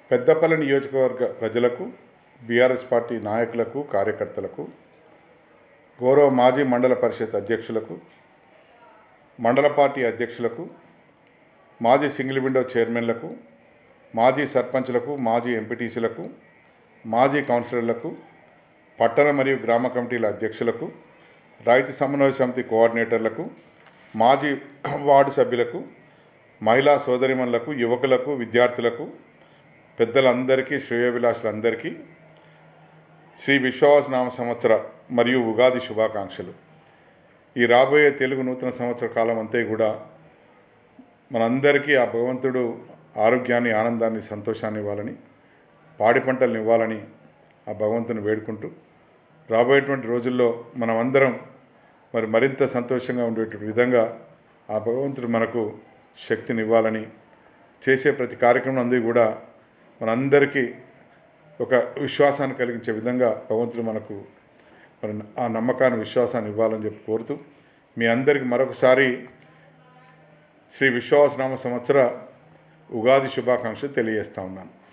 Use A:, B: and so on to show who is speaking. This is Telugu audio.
A: పెద్దపల్లి నియోజకవర్గ ప్రజలకు బీఆర్ఎస్ పార్టీ నాయకులకు కార్యకర్తలకు గౌరవ మాజీ మండల పరిషత్ అధ్యక్షులకు మండల పార్టీ అధ్యక్షులకు మాజీ సింగిల్ విండో చైర్మన్లకు మాజీ సర్పంచ్లకు మాజీ ఎంపీటీసీలకు మాజీ కౌన్సిలర్లకు పట్టణ మరియు గ్రామ కమిటీల అధ్యక్షులకు రైతు సమన్వయ సమితి కోఆర్డినేటర్లకు మాజీ వార్డు సభ్యులకు మహిళా సోదరిమణులకు యువకులకు విద్యార్థులకు పెద్దలందరికీ శ్రేయోభిలాషులందరికీ శ్రీ విశ్వాస నామ సంవత్సర మరియు ఉగాది శుభాకాంక్షలు ఈ రాబోయే తెలుగు నూతన సంవత్సర కాలం అంతా కూడా మనందరికీ ఆ భగవంతుడు ఆరోగ్యాన్ని ఆనందాన్ని సంతోషాన్ని ఇవ్వాలని పాడి పంటలను ఇవ్వాలని ఆ భగవంతుని వేడుకుంటూ రాబోయేటువంటి రోజుల్లో మనమందరం మరి మరింత సంతోషంగా ఉండేటువంటి విధంగా ఆ భగవంతుడు మనకు శక్తిని ఇవ్వాలని చేసే ప్రతి కార్యక్రమం అంది కూడా మనందరికీ ఒక విశ్వాసాన్ని కలిగించే విధంగా భగవంతుడు మనకు మరి ఆ నమ్మకాన్ని విశ్వాసాన్ని ఇవ్వాలని చెప్పి కోరుతూ మీ అందరికీ మరొకసారి శ్రీ విశ్వాసనామ సంవత్సర ఉగాది శుభాకాంక్షలు తెలియజేస్తా ఉన్నాను